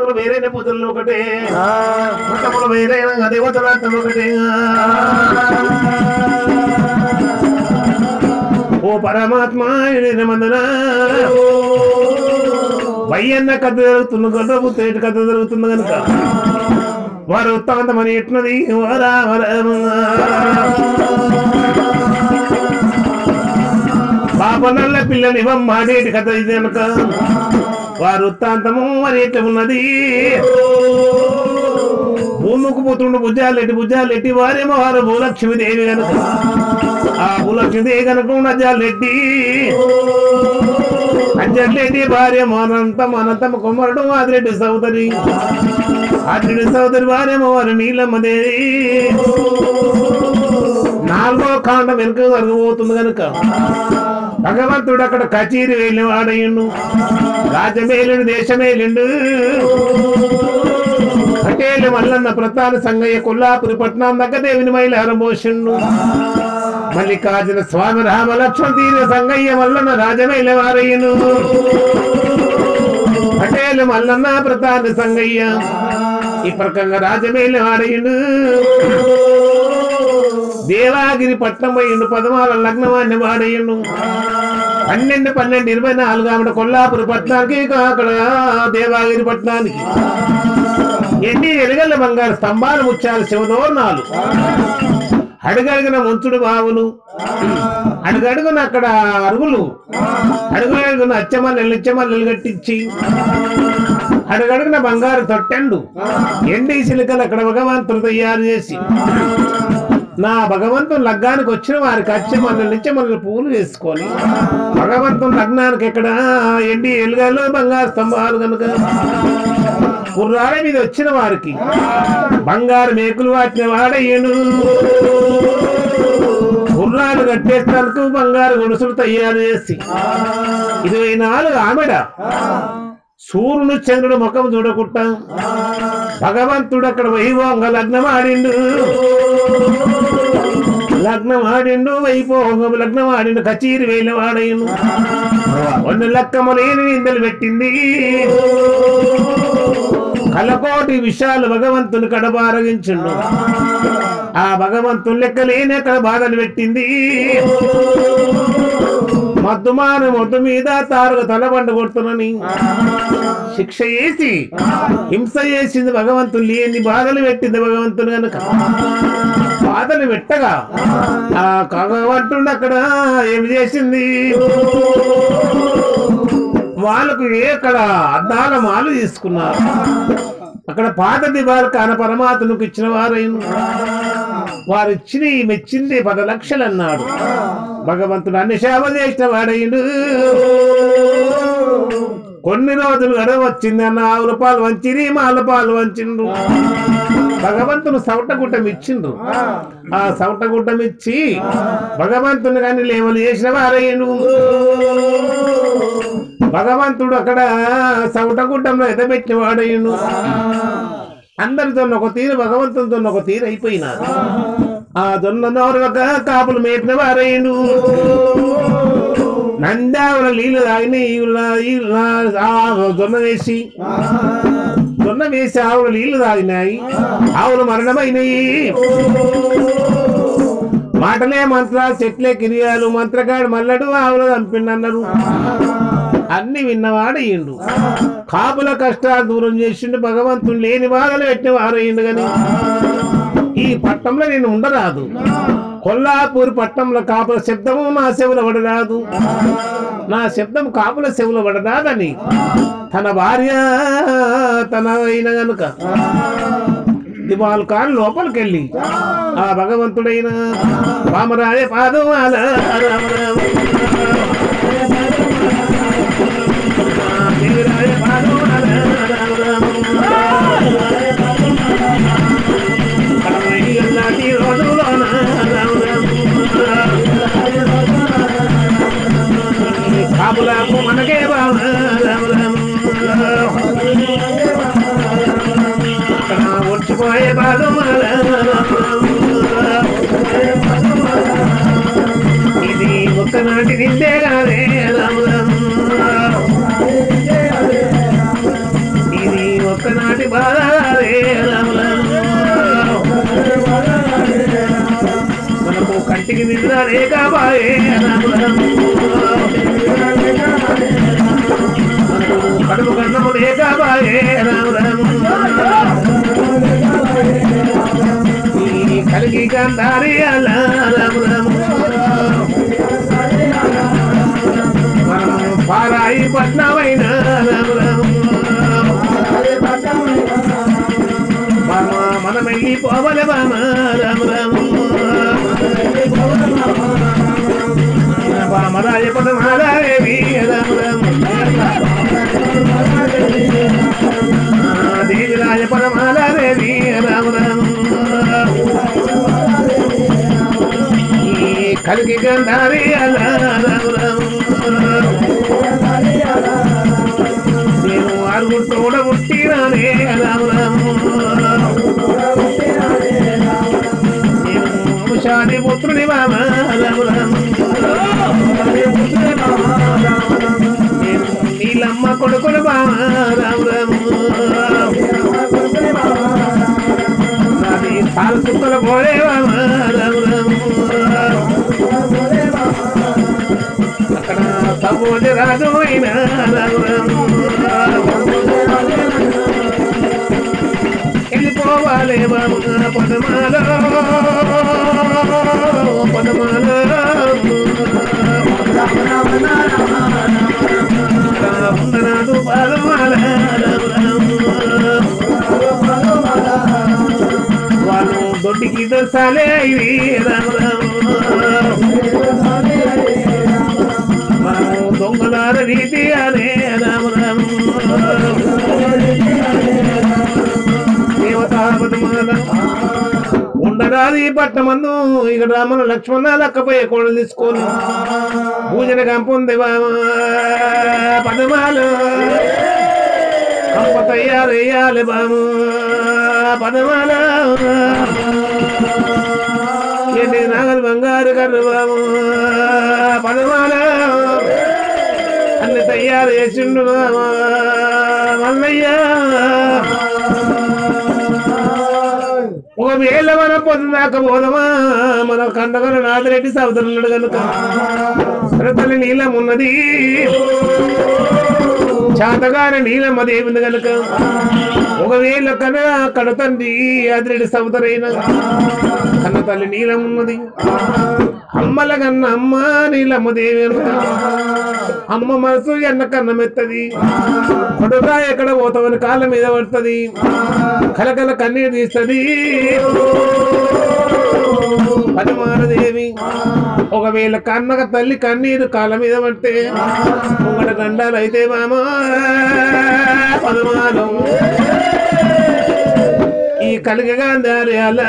మతములు వేరైన పూజలు ఒకటే మతములు వేరైన దేవతల అర్థం ఒకటే ఓ పరమాత్మ మందన వయ్యన్న కథ జరుగుతున్న గొడవ తేటి కథ జరుగుతుంది కనుక వారు ఉత్తాంతమని ఎట్నది వరా పాపనల్ల పిల్లని మాడేటి కథ ఇది కనుక వారు ఉత్తాంతము మరి ఎట్లా ఉన్నది భూముకు పోతుండు భుజాలెట్టి భుజాలెట్టి వారేమో వారు భూలక్ష్మి దేవి కనుక ఆ భూలక్ష్మి దేవి కనుక నజాలెట్టి అంజర్లేటి భార్య అనంతం అనంతం కుమారుడు ఆదిరెడ్డి సోదరి ఆదిరెడ్డి సోదరి భార్యమో వారు నీలమ్మ దేవి నాలుగో కాండం వెనుక జరగబోతుంది కనుక భగవంతుడు అక్కడ కచేరి వెళ్ళి వాడయ్యండు రాజమేలుడు దేశమేలుండు పటేలు మల్లన్న ప్రతాన సంగయ్య కొల్లాపురి పట్నం దగ్గర దేవుని మైలారం పోషిండు మల్లికార్జున స్వామి రామ లక్ష్మణ తీర సంగయ్య మల్లన్న రాజమేల వారయ్యను పటేలు మల్లన్న ప్రతాన సంగయ్య ఈ ప్రకంగా రాజమేల వాడయ్యను దేవాగిరి పట్నం అయ్యిండు పదమాల లగ్నవాన్ని వాడయ్యను పన్నెండు పన్నెండు ఇరవై నాలుగు ఆమె కొల్లాపురి పట్టణానికి అక్కడ దేవాగిరి పట్టణానికి ఎన్ని ఎలుగల్ల బంగారు స్తంభాలు ముచ్చారు శివదోర్ణాలు అడుగడుగున ముంచుడు బావులు అడుగడుగున అక్కడ అరుగులు అడుగడుగున అచ్చమల్లెలు ఇచ్చమల్లెలు కట్టించి అడుగడుగున బంగారు తొట్టెండు ఎండి సిలికలు అక్కడ భగవంతుడు తయారు చేసి నా భగవంతుని లగ్గానికి వచ్చిన వారికి అచ్చమల్లెలు ఇచ్చమల్లెలు పూలు వేసుకొని భగవంతుని లగ్నానికి ఎక్కడ ఎండి ఎలుగలు బంగారు స్తంభాలు కనుక కుర్రాల మీద వచ్చిన వారికి బంగారు మేకులు వాటిని వాడయ్యను గుర్రాలు కట్టేస్తానికి బంగారు గొలుసులు తయారు చేసి ఇరవై నాలుగు ఆమెడ సూర్యుడు చంద్రుడు ముఖం చూడకుండా భగవంతుడు అక్కడ వైభవంగా లగ్నం ఆడిండు లగ్నం ఆడిండు వైభవంగా లగ్నం ఆడిండు కచీరి వేలు వాడయ్యను కొన్ని లక్కము లేని నిందలు పెట్టింది కలకోటి విషయాలు భగవంతుని కడబారగించుండు ఆ భగవంతుని లెక్క లేని అక్కడ బాధలు పెట్టింది మద్దుమాన మొద్దు మీద తారుగా తలబండ కొడుతునని శిక్ష చేసి హింస చేసింది భగవంతుడు లేని బాధలు పెట్టింది భగవంతుడు కనుక బాధలు పెట్టగా ఆ భగవంతుడు అక్కడ ఏమి చేసింది వాళ్ళకు ఎక్కడ అద్దాల మాలు తీసుకున్నారు అక్కడ పాత దివాలు కాన పరమాత్మకు ఇచ్చిన వారైన వారు ఇచ్చిన ఈ మెచ్చింది పది లక్షలు అన్నాడు భగవంతుడు అన్ని సేవ చేసిన వాడైండు కొన్ని రోజులు గడవ వచ్చింది అన్న ఆవుల పాలు వంచిరి మాల పాలు వంచిండు భగవంతుడు సౌటగుట్టం ఇచ్చిండు ఆ సౌటగుట్టం ఇచ్చి భగవంతుని కానీ లేవలు చేసిన వారయ్యను భగవంతుడు అక్కడ సౌటగుట్టంలో ఎదబెట్టిన వాడయ్యను అందరితో ఒక తీరు భగవంతునితో ఒక తీరు అయిపోయినారు ఆ దొన్న నోరు ఒక కాపులు మేపిన వారయ్యను నందావుల నీళ్ళు తాగిన ఈవుల- ఈవుల- ఆ దొన్న వేసి దొన్న వేసి ఆవులు నీళ్లు తాగినాయి ఆవులు మరణమైనాయి మాటలే మంత్రాలు చెట్లే కిరియాలు మంత్రగాడు మల్లడు ఆవులు చంపిండన్నారు అన్ని విన్నవాడయ్యిండు కాపుల కష్టాలు దూరం చేసిండు భగవంతుడు లేని బాధలు పెట్టిన వారయ్యిండు గాని ఈ పట్టంలో నేను ఉండరాదు కొల్లాపూర్ పట్టంలో కాపుల శబ్దము నా చెవుల పడరాదు నా శబ్దం కాపుల చెవుల పడరాదని తన భార్య తన అయిన గనుక దివాల్ కాని లోపలికెళ్ళి ఆ భగవంతుడైన రామరాయ పాదమాల రామ రామ. దేవరాయ పాదమాల రామ రామ. కడమై నాటి రోజులోన రామ రామ. కాపులకు మనకే రామ రామ రామ. అక్కడ వచ్చిపోయే పాదమాల ఇది ఒక్కనాటి నిండే కాదే రామ రామ. ఇది ఒక్క ఒకనాటి బాధారే రామ రామ మనకు కంటికి నిద్ర లేకబాయే రామ రామ మనకు కడుపు కన్నము లేకబాయే రామ రామ ఈ కలిగి కందారి అలా రామ రామ మనం పారాయి పట్నమైన రామ రామ మన మనం వెళ్ళి పోవలే బామ రామ రామ బామరాజ పదమాదేవి రామ రామ దేవి రాజ పదమాలాదేవి రామ రామ ఈ కలిగి గంధారి అలా రామ రామ నేను ఆరుగురు తోడ పుట్టినానే రామ రామ నేను శాది పుత్రుని బామ రామ రామ నేను నీలమ్మ కొడుకులు బామ రామ రామ నాది పాల సుక్కల పోలే బామ రామ రామ అక్కడ సబోజ రాజు అయిన రామ రామ వెళ్ళిపోవాలి బాబు పదమాల పదమాల వందనాలు పదమాల వాళ్ళు దొడ్డికి దొరసాలే ఇది రామ రామ మనము దొంగలార రీతి అనే రామ రామ దేవతాపదమాల ఉండరాది పట్టమందు ఇక్కడ రామన లక్ష్మణ లక్కపోయే కోడలు తీసుకొని పూజన కంపొంది పదమాలు కంప తయ్యారేయాలి బాము పదమాల ఏంటి నాగల్ బంగారు కర్రు బాము పదమాల అన్ని తయారు చేసిండు బాము మల్లయ్య ఒక వేళ మన పొందాక పోదమా మన కండగల నాదిరెడ్డి సోదరుడు కనుక తల్లి నీలం ఉన్నది చాతగాని నీలమ్మ దేవుంది కనుక ఒకవేళ కన కడ తండ్రి ఆదిరెడ్డి సోదరైన కన్న తల్లి నీలం ఉన్నది అమ్మల కన్న అమ్మ నీలమ్మ దేవి కనుక అమ్మ మనసు ఎన్న కన్న మెత్తది కొడుగా ఎక్కడ పోతావని కాళ్ళ మీద పడుతుంది కలకల కన్నీరు తీస్తుంది పదమారదేవి ఒకవేళ కన్నక తల్లి కన్నీరు కాళ్ళ మీద పడితే ముంగట గండాలు అయితే మామ పదమానం ఈ కలిగగా దారి అలా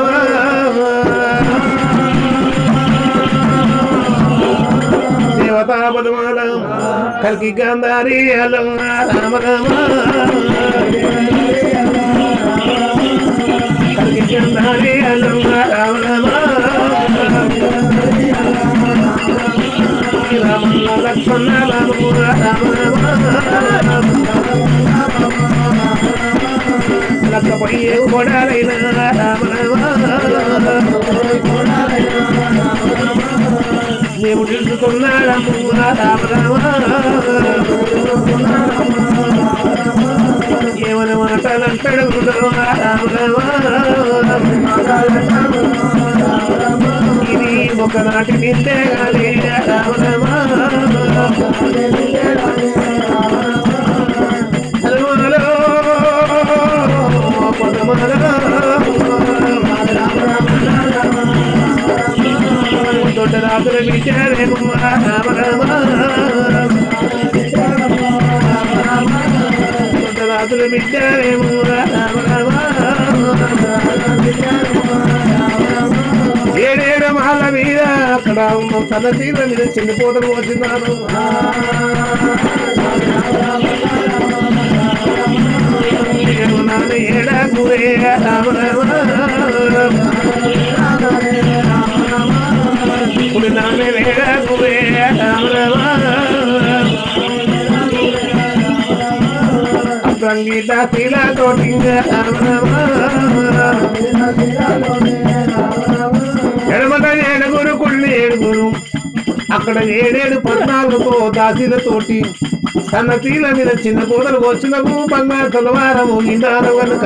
దేవతా పదమాల కలికి గాంధారి అలం రామ రామ కలికి గాంధారి అలం రామ రామ రామ లక్ష్మణ రామ రామ లక్కపోయే కొడాలైన రామ రామ మేము తెలుసుకున్నాడము రామ ఏమని మాటలంటాడు ఇది ఒకనాటి నిందే గాలి రామ హలో దొడ్డ రాత్రుల విచారేమో రామ రామ దొడ్డ రాత్రుల విచారేమో రామ రామ ఏడేడు మహల మీద అక్కడ ఉన్న తన తీర మీద చెండిపోతలు వచ్చినారు నేను నాన్న ఏడా గురే రామ రామ ఇప్పుడు నాన్న వేడా గురే రామ రామ అద్దంగి దాసీలతోటి ఎడమట ఏడుగురు కుళ్ళి ఏడుగురు అక్కడ ఏడేడు పద్నాలుగుతో దాసీలతోటి సన్న తీల మీద చిన్న కూదలు వచ్చినకు బంగారు తలవారము నిండారు కనుక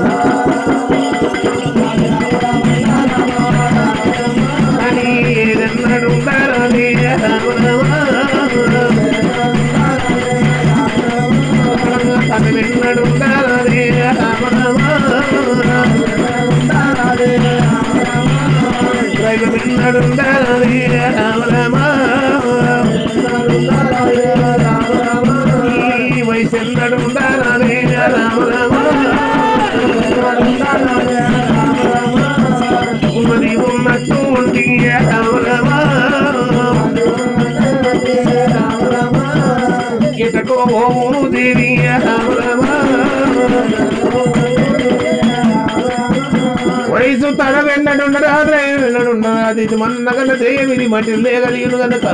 అని ఏదన్నాడు ఉండాలని తను విన్నాడు ఉండాలని రైలు విన్నాడు ఉండాలని ఈ వయసు ఎన్నడు ఉండాలని ఉన్నది ఉన్నట్టు ఉండి ఇటకో ఓమును దేవి వయసు తడ వెన్నడుండరాదు వెన్నడుండరాదు ఇది మన్నగల దేవిని మట్టి లేగలిగిన గనక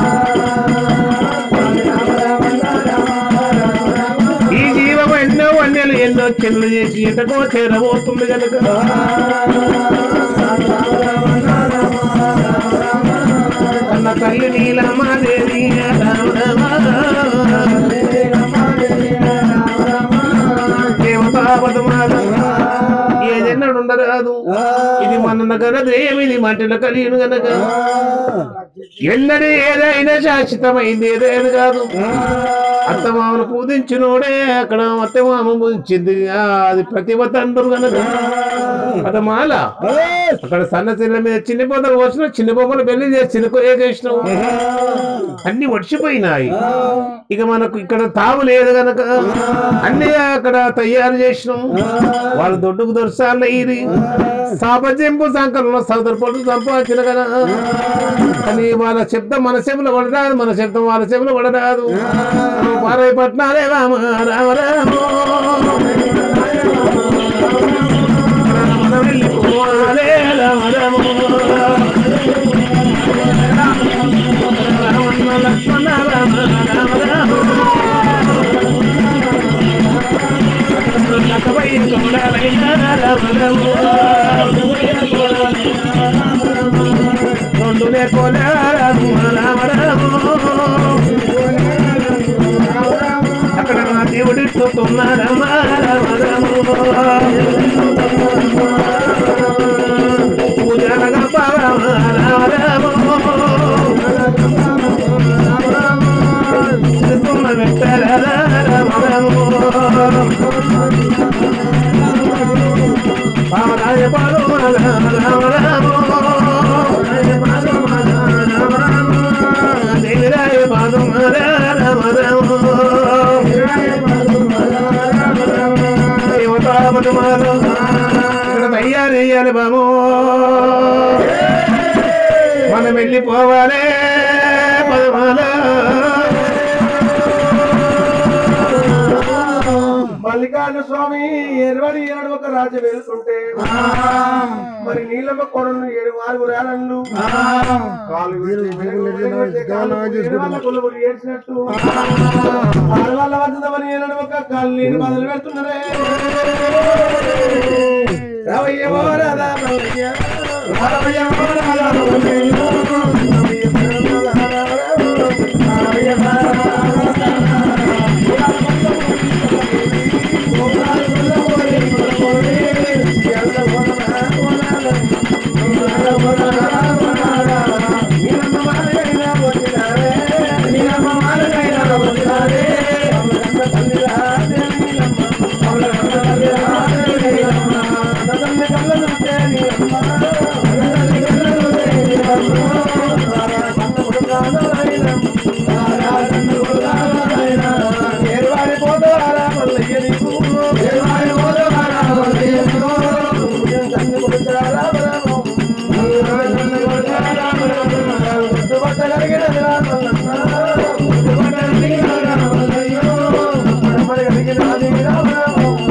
ఈ జీవం ఎన్నో వన్యలు ఎన్నో చెల్లు చేసి ఇటకో చేరబోతుంది కనుక అన్న తల్లి నీలమాదేవి దేవతాపదమాల ఏదెన్నడు ఉండరాదు ఇది మన నగర దేవిని మట్టిలో కలిగిన గనక ఎన్నడూ ఏదైనా శాశ్వతమైంది ఏదైనా కాదు అత్తమామను పూజించినోడే అక్కడ అత్తమామ పూజించింది ఆ, అది ప్రతిభత అంటారు కనుక పదమాల అక్కడ సన్నసిల్ల మీద చిన్న బొమ్మలు వచ్చిన చిన్న బొమ్మలు పెళ్లి చేసి చిన్న ఏకేసినాం అన్ని వడిచిపోయినాయి ఇక మనకు ఇక్కడ తావు లేదు గనక అన్ని అక్కడ తయారు చేసినాం వాళ్ళు దొడ్డుకు దొరసాల ఇది సాపజెంపు సంకలంలో సోదరు పట్టు సంపాదించిన కదా కానీ వాళ్ళ శబ్దం మన చెవులు పడరాదు మన శబ్దం వాళ్ళ చెవులు పడరాదు పారై పట్నాలే రామ రామ రామ రామ వెళ్ళిపోవాలే రామ రామ రావణ లక్ష్మణ రామ రామ రామ లక్కపై చూడాలైనా రామ రామ రెండునే కోలారాము రామ రామ అక్కడ నా దేవుడి చూస్తున్నారమ్మ రామ రామ పూజనగా పారామ రామ రామ చిరుతున్న వెంకట రామ రామ పావరాయ పాదమాల రామ రామ దేవిరాయ పాదమాల రామ రామ దేవతాపదమాల ఇక్కడ తయారు చేయాలి బాము మనం వెళ్ళిపోవాలి పదమాల మల్లికార్జున స్వామి ఎరవడి ఏడు ఒక రాజు వెళ్తుంటే మరి నీళ్ళమ్మ కొడలు ఏడు వారు రాళ్ళు కాలు పెట్టి కాలు ఏడువాళ్ళ కొలువులు ఏడ్చినట్టు ఆడవాళ్ళ వద్దమని ఏనాడు ఒక కాలు నీళ్ళు మొదలు పెడుతున్నారే రావయ్య ఓ రాధా మల్లయ్య. రావయ్య ఓ రాధా మల్లయ్య. రావయ్య ఓ రాధా ఏర్వాడి పోతారా మల్లయ్య నీకు ఏర్వాడి పోతారా మల్లయ్య నీకు తన్ను కొడుతారా బలము తన్ను కొడుతారా బలము గుర్తుపట్టగలిగిన మల్లన్న గుర్తుపట్టగలిగిన మల్లయ్య పడమడగలిగిన అది బలము